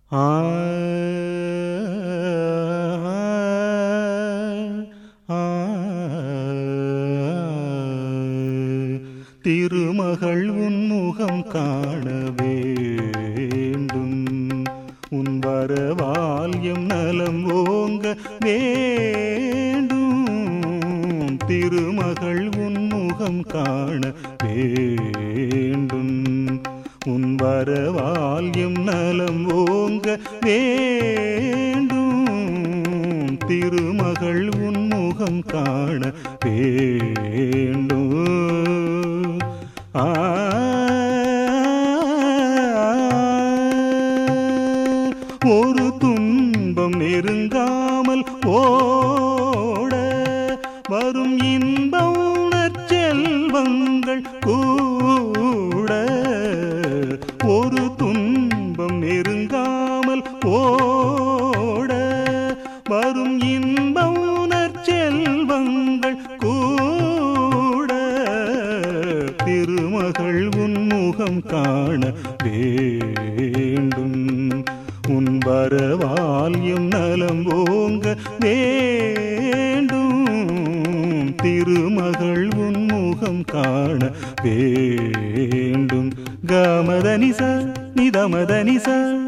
ஆ ஆ திருமகள் உன்முகம் காண வேண்டும் உன் வரவால் எம் நலம் ஓங்க வேண்டும் திருமகள் உன்முகம் காண வேண்டும் உன் வரவால் எம் நலம் ஓங்க வேண்டும் திருமகள் உன்முகம் காண வேண்டும் ஆ ஒரு துன்பம் நெருங்காமல் ஓட வரும் இன்ப உணர்ச்செல்வங்கள் கூட ஒரு துன்பம் நெருங்காமல் ஓட வரும் இன்ப உணர்ச்செல்வங்கள் கூட திருமகள் உன்முகம் காண வேண்டும் உன் வரவால் எம் நலம் ஓங்க வேண்டும் திருமகள் உன்முகம் காண வேண்டும் கமதனிச நிதமதனிச